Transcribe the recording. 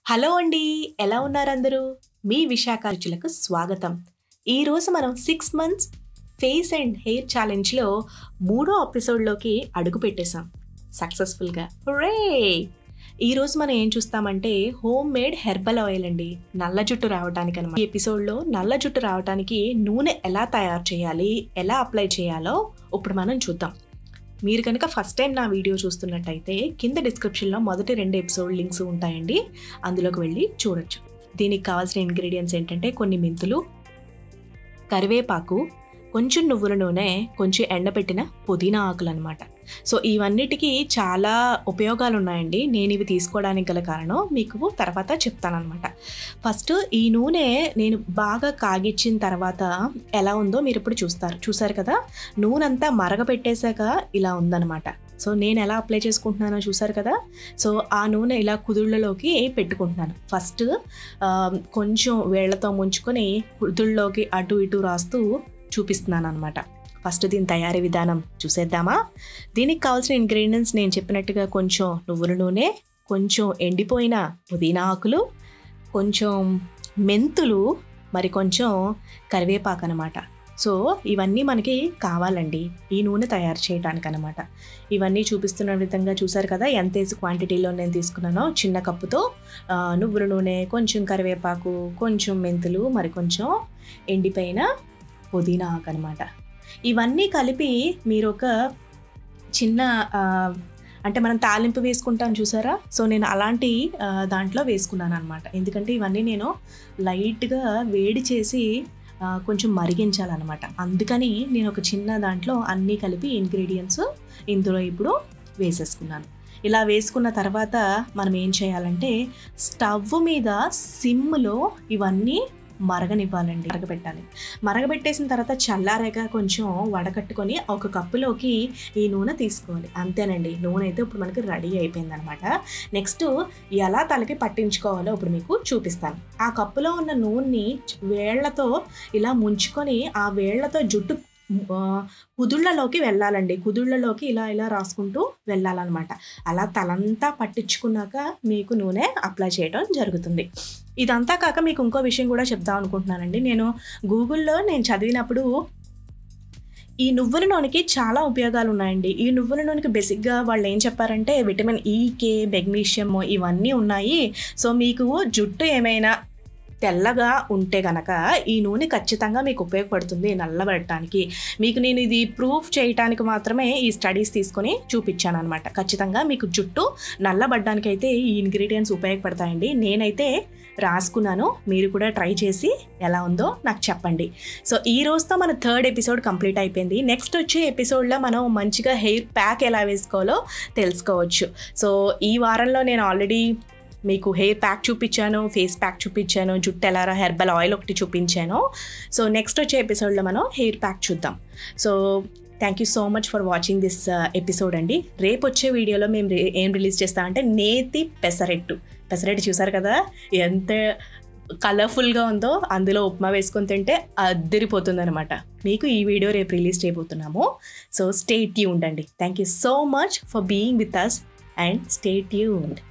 hello అండి ఎలా ఉన్నారు అందరూ మీ విశాఖ రుచులకు స్వాగతం ఈరోజు మనం six months face and hair ఛాలెంజ్లో మూడో ఎపిసోడ్లోకి అడుగు పెట్టేశాం సక్సెస్ఫుల్గా రే ఈరోజు మనం ఏం చూస్తామంటే హోమ్ మేడ్ హెర్బల్ ఆయిల్ అండి నల్ల జుట్టు రావడానికి అనమాట ఈ ఎపిసోడ్లో నల్ల జుట్టు రావడానికి నూనె ఎలా తయారు చేయాలి ఎలా అప్లై చేయాలో ఇప్పుడు మనం చూద్దాం మీరు కనుక ఫస్ట్ టైం నా వీడియో చూస్తున్నట్టయితే కింద డిస్క్రిప్షన్లో మొదటి రెండు ఎపిసోడ్ లింక్స్ ఉంటాయండి అందులోకి వెళ్ళి చూడొచ్చు దీనికి కావాల్సిన ఇంగ్రీడియంట్స్ ఏంటంటే కొన్ని మెంతులు కరివేపాకు కొంచెం నువ్వుల నూనె కొంచెం ఎండబెట్టిన పుదీనా ఆకులు అనమాట సో ఇవన్నిటికీ చాలా ఉపయోగాలు ఉన్నాయండి నేను ఇవి తీసుకోవడానికి గల కారణం మీకు తర్వాత చెప్తానమాట ఫస్ట్ ఈ నూనె నేను బాగా కాగిచ్చిన తర్వాత ఎలా ఉందో మీరు ఇప్పుడు చూస్తారు చూసారు కదా నూనె అంతా మరగపెట్టేశాక ఇలా ఉందన్నమాట సో నేను ఎలా అప్లై చేసుకుంటున్నానో చూసారు కదా సో ఆ నూనె ఇలా కుదుళ్ళలోకి పెట్టుకుంటున్నాను ఫస్ట్ ఆ, కొంచెం వేళ్లతో ముంచుకొని కుదుళ్ళలోకి అటు ఇటు రాస్తూ చూపిస్తున్నాను అనమాట ఫస్ట్ దీని తయారీ విధానం చూసేద్దామా దీనికి కావాల్సిన ఇంగ్రీడియంట్స్ నేను చెప్పినట్టుగా కొంచెం నువ్వుల నూనె కొంచెం ఎండిపోయిన పుదీనా ఆకులు కొంచెం మెంతులు మరి కొంచెం కరివేపాకు అనమాట సో ఇవన్నీ మనకి కావాలండి ఈ నూనె తయారు చేయడానికి అనమాట ఇవన్నీ చూపిస్తున్న విధంగా చూసారు కదా ఎంత వేసి క్వాంటిటీలో నేను తీసుకున్నానో చిన్న కప్పుతో ఆ, నువ్వుల నూనె కొంచెం కరివేపాకు కొంచెం మెంతులు మరి కొంచెం ఎండిపోయిన పుదీనా ఆకు అనమాట ఇవన్నీ కలిపి మీరు ఒక చిన్న ఆ, అంటే మనం తాలింపు వేసుకుంటాం చూసారా సో నేను అలాంటి ఆ, దాంట్లో వేసుకున్నాను అనమాట ఎందుకంటే ఇవన్నీ నేను లైట్గా వేడి చేసి ఆ, కొంచెం మరిగించాలన్నమాట అందుకని నేను ఒక చిన్న దాంట్లో అన్నీ కలిపి ఇంగ్రీడియంట్స్ ఇందులో ఇప్పుడు వేసేసుకున్నాను ఇలా వేసుకున్న తర్వాత మనం ఏం చేయాలంటే స్టవ్ మీద సిమ్లో ఇవన్నీ మరగనివ్వాలండి మరగబెట్టాలి మరగబెట్టేసిన తర్వాత చల్లారాక కొంచెం వడకట్టుకొని ఒక కప్పులోకి ఈ నూనె తీసుకోవాలి అంతేనండి నూనె అయితే ఇప్పుడు మనకి రెడీ అయిపోయింది అనమాట నెక్స్ట్ ఎలా తలకి పట్టించుకోవాలో ఇప్పుడు మీకు చూపిస్తాను ఆ కప్పులో ఉన్న నూనెని వేళ్లతో ఇలా ముంచుకొని ఆ వేళ్లతో జుట్టు ఆ, కుదుళ్ళలోకి వెళ్ళాలండి కుదుళ్ళలోకి ఇలా ఇలా రాసుకుంటూ వెళ్ళాలన్నమాట అలా తలంతా పట్టించుకున్నాక మీకు నూనె అప్లై చేయడం జరుగుతుంది ఇదంతా కాక మీకు ఇంకో విషయం కూడా చెప్దాం అనుకుంటున్నానండి నేను గూగుల్లో నేను చదివినప్పుడు ఈ నువ్వుల నూనెకి చాలా ఉపయోగాలు ఉన్నాయండి ఈ నువ్వుల నూనెకి బేసిక్గా వాళ్ళు ఏం చెప్పారంటే విటమిన్ ఈ కే మెగ్నీషియం ఇవన్నీ ఉన్నాయి సో మీకు జుట్టు ఏమైనా తెల్లగా ఉంటే గనక ఈ నూనె ఖచ్చితంగా మీకు ఉపయోగపడుతుంది నల్లబడటానికి మీకు నేను ఇది ప్రూఫ్ చేయటానికి మాత్రమే ఈ స్టడీస్ తీసుకొని చూపించాను అనమాట ఖచ్చితంగా మీకు జుట్టు నల్లబడ్డానికి అయితే ఈ ఇంగ్రీడియంట్స్ ఉపయోగపడతాయండి నేనైతే రాసుకున్నాను మీరు కూడా ట్రై చేసి ఎలా ఉందో నాకు చెప్పండి సో ఈ రోజుతో మన థర్డ్ ఎపిసోడ్ కంప్లీట్ అయిపోయింది నెక్స్ట్ వచ్చే ఎపిసోడ్లో మనం మంచిగా హెయిర్ ప్యాక్ ఎలా వేసుకోవాలో తెలుసుకోవచ్చు సో ఈ వారంలో నేను ఆల్రెడీ మీకు హెయిర్ ప్యాక్ చూపించాను ఫేస్ ప్యాక్ చూపించాను జుట్టు ఎలా హెర్బల్ ఆయిల్ ఒకటి చూపించాను సో నెక్స్ట్ వచ్చే ఎపిసోడ్లో మనం హెయిర్ ప్యాక్ చూద్దాం so thank you so much for watching this episode అండి రేపు వచ్చే వీడియోలో మేము రే- ఏం రిలీజ్ చేస్తామంటే నేతి పెసరెట్టు పెసరెట్టు చూసారు కదా ఎంత కలర్ఫుల్గా ఉందో అందులో ఉప్మా వేసుకొని తింటే అద్దరిపోతుంది అనమాట మీకు ఈ వీడియో రేపు రిలీజ్ చేయబోతున్నాము సో స్టే ట్యూన్డ్ అండి thank you so much for being with us and stay tuned